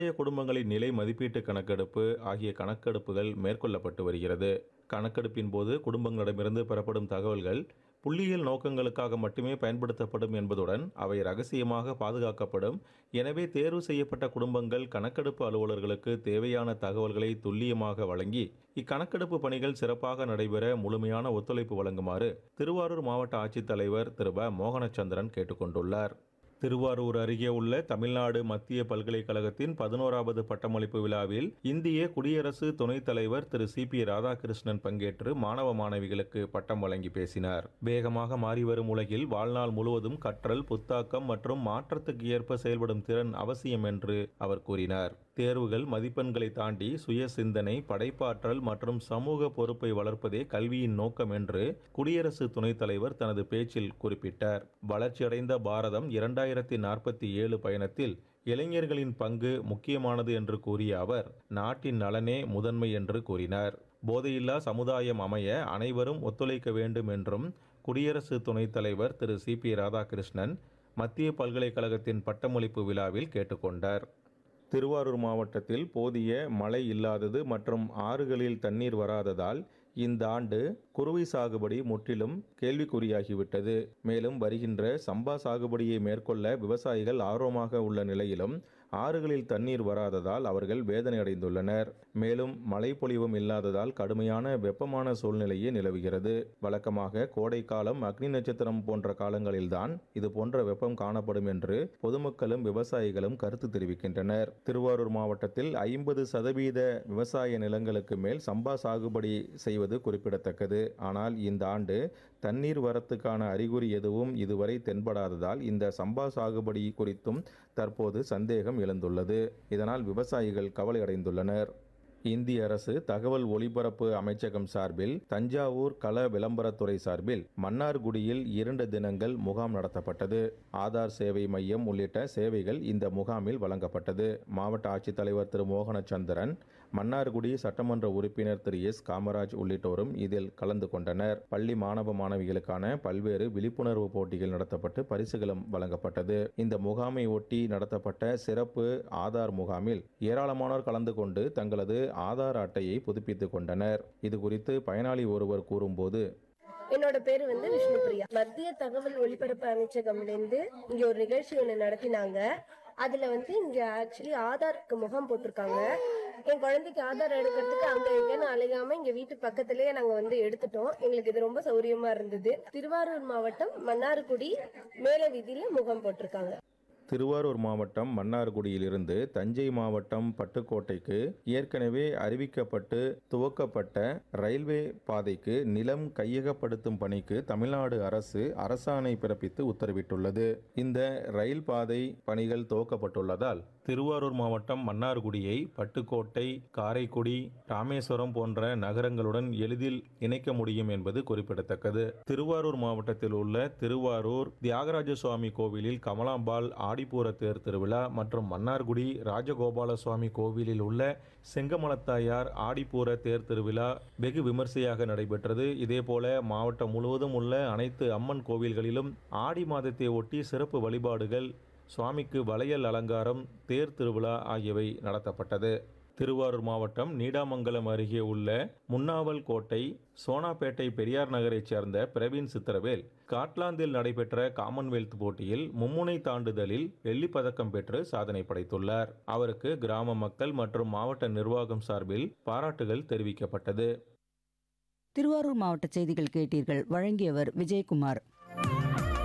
குடும்பங்களின் நிலை மதிப்பீட்டு கணக்கெடுப்பு ஆகிய கணக்கெடுப்புகள் மேற்கொள்ளப்பட்டு வருகிறது கணக்கெடுப்பின் போது குடும்பங்களிடமிருந்து பெறப்படும் தகவல்கள் புள்ளியியல் நோக்கங்களுக்காக மட்டுமே பயன்படுத்தப்படும் என்பதுடன் அவை ரகசியமாக பாதுகாக்கப்படும் எனவே தேர்வு செய்யப்பட்ட குடும்பங்கள் கணக்கெடுப்பு அலுவலர்களுக்கு தேவையான தகவல்களை துல்லியமாக வழங்கி இக்கணக்கெடுப்பு பணிகள் சிறப்பாக நடைபெற முழுமையான ஒத்துழைப்பு வழங்குமாறு திருவாரூர் மாவட்ட ஆட்சித்தலைவர் திரு ப மோகனச்சந்திரன் கேட்டுக்கொண்டுள்ளார் திருவாரூர் அருகே உள்ள தமிழ்நாடு மத்திய பல்கலைக்கழகத்தின் பதினோராவது பட்டமளிப்பு விழாவில் இந்திய குடியரசு துணைத் தலைவர் திரு சி பி ராதாகிருஷ்ணன் பங்கேற்று மாணவ மாணவிகளுக்கு பட்டம் வழங்கி பேசினார் வேகமாக மாறிவரும் உலகில் வாழ்நாள் முழுவதும் கற்றல் புத்தாக்கம் மற்றும் மாற்றத்துக்கு ஏற்ப செயல்படும் திறன் அவசியம் என்று அவர் கூறினார் தேர்வுகள் மதிப்பெண்களை தாண்டி சுய சிந்தனை படைப்பாற்றல் மற்றும் சமூக பொறுப்பை வளர்ப்பதே கல்வியின் நோக்கம் என்று குடியரசு துணைத் தலைவர் தனது பேச்சில் குறிப்பிட்டார் வளர்ச்சியடைந்த பாரதம் இரண்டாயிரத்தி நாற்பத்தி ஏழு பயணத்தில் இளைஞர்களின் பங்கு முக்கியமானது என்று கூறிய அவர் நாட்டின் நலனே முதன்மை என்று கூறினார் போதையில்லா சமுதாயம் அமைய அனைவரும் ஒத்துழைக்க வேண்டும் என்றும் குடியரசு துணைத் தலைவர் திரு சி பி ராதாகிருஷ்ணன் மத்திய பல்கலைக்கழகத்தின் பட்டமளிப்பு விழாவில் கேட்டுக்கொண்டார் திருவாரூர் மாவட்டத்தில் போதிய மழை இல்லாதது மற்றும் ஆறுகளில் தண்ணீர் வராததால் இந்த ஆண்டு குறுவை சாகுபடி முற்றிலும் கேள்விக்குறியாகிவிட்டது மேலும் வருகின்ற சம்பா சாகுபடியை மேற்கொள்ள விவசாயிகள் ஆர்வமாக உள்ள நிலையிலும் ஆறுகளில் தண்ணீர் வராததால் அவர்கள் வேதனை அடைந்துள்ளனர் மேலும் மழை பொழிவும் இல்லாததால் கடுமையான வெப்பமான சூழ்நிலையே நிலவுகிறது வழக்கமாக கோடை காலம் அக்னி நட்சத்திரம் போன்ற காலங்களில்தான் இது போன்ற வெப்பம் காணப்படும் என்று பொதுமக்களும் விவசாயிகளும் கருத்து தெரிவிக்கின்றனர் திருவாரூர் மாவட்டத்தில் ஐம்பது சதவீத விவசாய நிலங்களுக்கு மேல் சம்பா சாகுபடி செய்வது குறிப்பிடத்தக்கது ஆனால் இந்த ஆண்டு தண்ணீர் வரத்துக்கான அறிகுறி எதுவும் இதுவரை தென்படாததால் இந்த சம்பா சாகுபடி குறித்தும் தற்போது சந்தேகம் எழுந்துள்ளது இதனால் விவசாயிகள் கவலை அடைந்துள்ளனர் இந்திய அரசு தகவல் ஒலிபரப்பு அமைச்சகம் சார்பில் தஞ்சாவூர் கள விளம்பரத்துறை சார்பில் மன்னார்குடியில் இரண்டு தினங்கள் முகாம் நடத்தப்பட்டது ஆதார் சேவை மையம் உள்ளிட்ட சேவைகள் இந்த முகாமில் வழங்கப்பட்டது மாவட்ட ஆட்சித்தலைவர் திரு மோகனச்சந்திரன் மன்னார்குடி சட்டமன்ற உறுப்பினர் திரு எஸ் காமராஜ் உள்ளிட்டோரும் இதில் கலந்து கொண்டனர் பள்ளி மாணவ மாணவிகளுக்கான பல்வேறு விழிப்புணர்வு போட்டிகள் நடத்தப்பட்டு பரிசுகளும் வழங்கப்பட்டது இந்த முகாமை ஒட்டி நடத்தப்பட்ட சிறப்பு ஆதார் முகாமில் ஏராளமானோர் கலந்து கொண்டு தங்களது ஆதார் அட்டையை புதுப்பித்துக் கொண்டனர் இது குறித்து பயனாளி ஒருவர் கூறும்போது என்னோட பேரு வந்து விஷ்ணுபிரியா மத்திய தகவல் ஒலிபரப்பு அமைச்சகம்லேருந்து இங்க ஒரு நிகழ்ச்சி ஒண்ணு நடத்தினாங்க அதுல வந்து இங்க ஆக்சுவலி ஆதாருக்கு முகாம் போட்டிருக்காங்க என் குழந்தைக்கு ஆதார் எடுக்கிறதுக்கு அங்க எங்கன்னு அலையாம இங்க வீட்டு பக்கத்திலேயே நாங்க வந்து எடுத்துட்டோம் எங்களுக்கு இது ரொம்ப சௌரியமா இருந்தது திருவாரூர் மாவட்டம் மன்னார்குடி மேல வீதியில முகாம் போட்டிருக்காங்க திருவாரூர் மாவட்டம் மன்னார்குடியிலிருந்து தஞ்சை மாவட்டம் பட்டுக்கோட்டைக்கு ஏற்கனவே அறிவிக்கப்பட்டு துவக்கப்பட்ட ரயில்வே பாதைக்கு நிலம் கையகப்படுத்தும் பணிக்கு தமிழ்நாடு அரசு அரசாணை பிறப்பித்து உத்தரவிட்டுள்ளது இந்த ரயில் பாதை பணிகள் துவக்கப்பட்டுள்ளதால் திருவாரூர் மாவட்டம் மன்னார்குடியை பட்டுக்கோட்டை காரைக்குடி ராமேஸ்வரம் போன்ற நகரங்களுடன் எளிதில் இணைக்க முடியும் என்பது குறிப்பிடத்தக்கது திருவாரூர் மாவட்டத்தில் உள்ள திருவாரூர் தியாகராஜ சுவாமி கோவிலில் கமலாம்பாள் ஆடிப்பூர தேர் திருவிழா மற்றும் மன்னார்குடி ராஜகோபால சுவாமி கோவிலில் உள்ள செங்கமலத்தாயார் ஆடிப்பூர தேர் திருவிழா வெகு விமர்சையாக நடைபெற்றது இதேபோல மாவட்டம் முழுவதும் உள்ள அனைத்து அம்மன் கோவில்களிலும் ஆடி மாதத்தை ஒட்டி சிறப்பு வழிபாடுகள் சுவாமிக்கு வளையல் அலங்காரம் தேர் திருவிழா ஆகியவை நடத்தப்பட்டது திருவாரூர் மாவட்டம் நீடாமங்கலம் அருகே உள்ள முன்னாவல் கோட்டை சோனாப்பேட்டை பெரியார் நகரைச் சேர்ந்த பிரவீன் சித்திரவேல் ஸ்காட்லாந்தில் நடைபெற்ற காமன்வெல்த் போட்டியில் மும்முனை தாண்டுதலில் வெள்ளிப் பதக்கம் பெற்று சாதனை படைத்துள்ளார் அவருக்கு கிராம மக்கள் மற்றும் மாவட்ட நிர்வாகம் சார்பில் பாராட்டுகள் தெரிவிக்கப்பட்டது திருவாரூர் மாவட்ட செய்திகள் கேட்டீர்கள் வழங்கியவர் விஜயகுமார்